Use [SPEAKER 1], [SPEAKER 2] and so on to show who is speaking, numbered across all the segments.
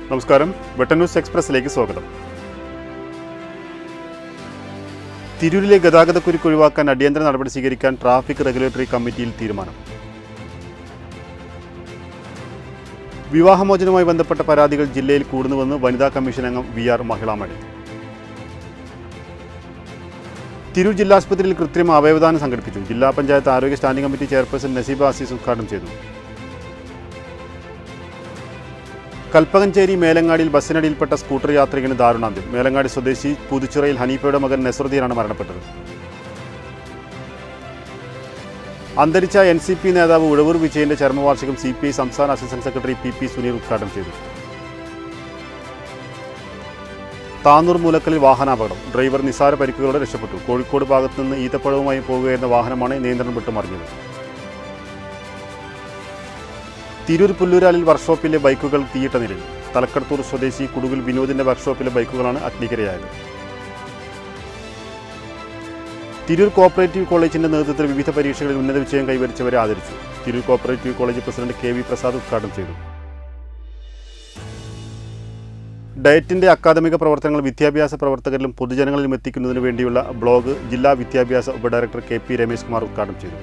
[SPEAKER 1] നമസ്കാരം വെട്ടൻ ന്യൂസ് എക്സ്പ്രസിലേക്ക് സ്വാഗതം തിരൂരിലെ ഗതാഗതക്കുരുക്ക് ഒഴിവാക്കാൻ അടിയന്തര നടപടി സ്വീകരിക്കാൻ ട്രാഫിക് റെഗുലേറ്ററി കമ്മിറ്റിയിൽ തീരുമാനം വിവാഹമോചനവുമായി ബന്ധപ്പെട്ട പരാതികൾ ജില്ലയിൽ കൂടുന്നുവെന്ന് വനിതാ കമ്മീഷൻ അംഗം വി ആർ മഹിളാമണി തിരൂർ ജില്ലാസ്പത്രിയിൽ കൃത്രിമ അവയവദാനം സംഘടിപ്പിച്ചു ജില്ലാ പഞ്ചായത്ത് ആരോഗ്യ standing committee chairperson Naseeba Azeez ഉദ്ഘാടനം ചെയ്തു കൽപ്പകഞ്ചേരി മേലങ്ങാടിയിൽ ബസ്സിനടിയിൽപ്പെട്ട സ്കൂട്ടർ യാത്രികന് ദാരുണാന്ത്യം മേലങ്ങാടി സ്വദേശി പുതുച്ചിറയിൽ ഹനീഫയുടെ മകൻ നസറുദ്ദീനാണ് മരണപ്പെട്ടത് അന്തരിച്ച എൻ സി പി നേതാവ് ഉഴവൂർ വിജയന്റെ ചരമവാർഷികം സി പി ഐ സംസ്ഥാന assistant secretary P P Suneer ഉദ്ഘാടനം ചെയ്തു താന്നൂർ മൂലക്കലിൽ വാഹനാപകടം ഡ്രൈവർ നിസാര പരിക്കുകളോടെ രക്ഷപ്പെട്ടു കോഴിക്കോട് ഭാഗത്തു നിന്ന് ഈത്തപ്പഴവുമായി പോകുകയായിരുന്ന വാഹനമാണ് നിയന്ത്രണം വിട്ടു മറിഞ്ഞത് തിരൂർ പുല്ലൂരാലിൽ വർക്ക്ഷോപ്പിലെ ബൈക്കുകൾ തീയിട്ട നിലയിൽ തലക്കടത്തൂർ സ്വദേശി കുടുകിൽ വിനോദിന്റെ വർക്ക്ഷോപ്പിലെ ബൈക്കുകളാണ് അഗ്നിക്കിരയായത് തിരൂർ കോപ്പറേറ്റീവ് കോളേജിന്റെ നേതൃത്വത്തിൽ വിവിധ പരീക്ഷകളിൽ ഉന്നത വിജയം കൈവരിച്ചവരെ ആദരിച്ചു Tirur cooperative college president K V Prasad ഉദ്ഘാടനം ചെയ്തു ഡയറ്റിന്റെ അക്കാദമിക പ്രവർത്തനങ്ങൾ വിദ്യാഭ്യാസ പ്രവർത്തകരിലും പൊതുജനങ്ങളിലും എത്തിക്കുന്നതിന് വേണ്ടിയുള്ള ബ്ലോഗ് ജില്ലാ വിദ്യാഭ്യാസ ഉപഡയറക്ടർ കെ പി രമേശ് കുമാർ ഉദ്ഘാടനം ചെയ്തു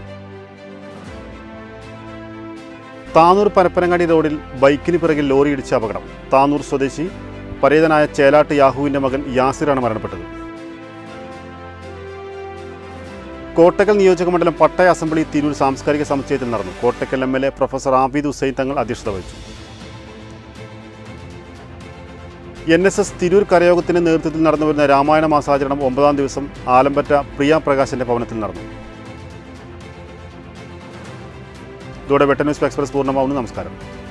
[SPEAKER 1] താനൂർ പരപ്പനങ്ങാടി റോഡിൽ ബൈക്കിന് പിറകിൽ ലോറി ഇടിച്ച അപകടം താനൂർ സ്വദേശി പരേതനായ ചേലാട്ട് യാഹുവിന്റെ മകൻ യാസിറാണ് മരണപ്പെട്ടത് കോട്ടക്കൽ നിയോജക മണ്ഡലം പട്ടയ അസംബ്ലി തിരൂർ സാംസ്കാരിക സമുച്ചയത്തിൽ നടന്നു Kottakkal M L A professor Abid Hussain Thangal അധ്യക്ഷത വഹിച്ചു എൻ എസ് എസ് തിരൂർ കരയോഗത്തിന്റെ നേതൃത്വത്തിൽ നടന്നുവരുന്ന രാമായണ മാസാചരണം ഒമ്പതാം ദിവസം ആലമ്പറ്റ പ്രിയ പ്രകാശിന്റെ ഭവനത്തിൽ നടന്നു ഇതോടെ വെട്ട ന്യൂസ് എക്സ്പ്രസ് പൂർണ്ണമാവുന്നു നമസ്കാരം